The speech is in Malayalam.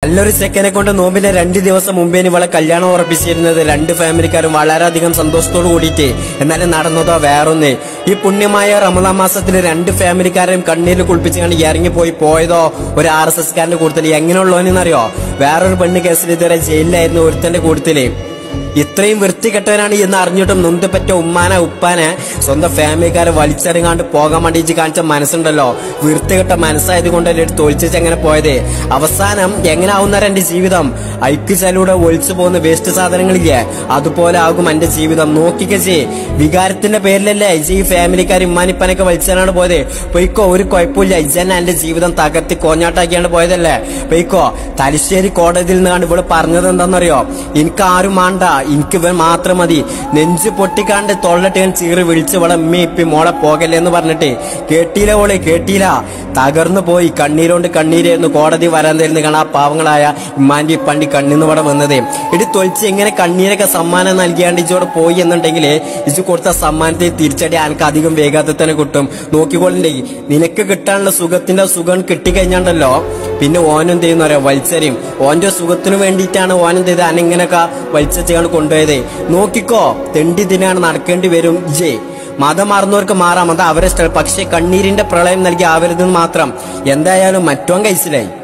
നല്ലൊരു ചെക്കനെ കൊണ്ട് നോമ്പിന്റെ രണ്ട് ദിവസം മുമ്പേ ഇവളെ കല്യാണം ഉറപ്പിച്ചിരുന്നത് രണ്ട് ഫാമിലിക്കാരും വളരെയധികം സന്തോഷത്തോട് കൂടിയിട്ട് എന്നാലും നടന്നതോ വേറൊന്ന് ഈ പുണ്യമായ റമദാൻ മാസത്തിൽ രണ്ട് ഫാമിലിക്കാരെയും കണ്ണീരിൽ കുളിപ്പിച്ചുകൊണ്ട് ഇറങ്ങിപ്പോയി പോയതോ ഒരു ആർ എസ് എസ് കാരന്റെ കൂടുതൽ എങ്ങനെയുള്ളവനെന്നറിയോ വേറൊരു പെണ്ണ് കേസിൽ ഇതുവരെ ജയിലിലായിരുന്നു ഒരുത്തന്റെ കൂടുതല് ഇത്രയും വൃത്തികെട്ടവനാണ് എന്ന് അറിഞ്ഞിട്ടും നൊന്തുപറ്റ ഉമ്മാന ഉപ്പാനെ സ്വന്തം ഫാമിലിക്കാരെ വലിച്ചെറിങ്ങാണ്ട് പോകാൻ വേണ്ടിയിട്ട് കാണിച്ച മനസ്സുണ്ടല്ലോ വൃത്തികെട്ട മനസ്സായത് കൊണ്ടല്ലേ എടുത്ത് ഒളിച്ചിട്ട് എങ്ങനെ പോയത് അവസാനം എങ്ങനെ ആവുന്ന എന്റെ ജീവിതം ഐക്യശാലൂടെ ഒളിച്ചു പോകുന്ന വേസ്റ്റ് സാധനങ്ങളില്ലേ അതുപോലെ ആകും എന്റെ ജീവിതം നോക്കിക്കച്ചേ വികാരത്തിന്റെ പേരിലല്ലേ ഇജ് ഈ ഫാമിലിക്കാർ ഇമ്മാനിപ്പനൊക്കെ വലിച്ചാണ് പോയത് പൊയ്ക്കോ ഒരു കുഴപ്പമില്ല ഇജന്നെ എന്റെ ജീവിതം തകർത്തി കോഞ്ഞാട്ടാക്കിയാണ് പോയതല്ലേ പൊയ്ക്കോ തലശ്ശേരി കോടതിയിൽ നിന്നാണ് ഇവിടെ പറഞ്ഞത് എന്താണെന്നറിയോ എനിക്ക് ആരും വേണ്ട എനിക്ക് ഇവൻ മാത്രം മതി നെഞ്ച് പൊട്ടിക്കാണ്ട് തൊള്ളട്ട് ഞാൻ ചീറി വിളിച്ച് ഇവിടെ ഉമ്മ ഇപ്പി മോളെ പോകല്ലേ എന്ന് പറഞ്ഞിട്ട് കേട്ടില്ല ഓളെ കേട്ടില്ല തകർന്നു പോയി കണ്ണീരോണ്ട് കണ്ണീരായിരുന്നു കോടതി വരാൻ തരുന്ന കാണാ പാവങ്ങളായ ഇമ്മാന്റെ പണ്ടി കണ്ണിന്ന് ഇവിടെ വന്നത് ഇടി തൊളിച്ച് എങ്ങനെ കണ്ണീരൊക്കെ സമ്മാനം നൽകിയാണ്ട് ഇജോടെ പോയി എന്നുണ്ടെങ്കിൽ ഇജ് കൊടുത്ത സമ്മാനത്തെ തിരിച്ചടി എനിക്ക് അധികം വേഗത്തിൽ തന്നെ കിട്ടും നോക്കിക്കൊള്ളണ്ടേ നിനക്ക് കിട്ടാനുള്ള സുഖത്തിന്റെ സുഖം കിട്ടിക്കഴിഞ്ഞാണ്ടല്ലോ പിന്നെ ഓനെന്ത് ചെയ്യുന്ന പറയാ വലിച്ചെറിയും ഓന്റെ സുഖത്തിന് വേണ്ടിയിട്ടാണ് ഓനെന്ത് ചെയ്ത് അനങ്ങനൊക്കെ വലിച്ചാണ് കൊണ്ടുപോയത് നോക്കിക്കോ തെണ്ടി ദിനാണ് നടക്കേണ്ടി വരും ജെ മതം മാറുന്നവർക്ക് മാറാം അത് അവരെ ഇഷ്ടം പക്ഷെ കണ്ണീരിന്റെ പ്രളയം നൽകി ആവരുതെന്ന് മാത്രം എന്തായാലും മറ്റോൻ കഴിച്ചിലായി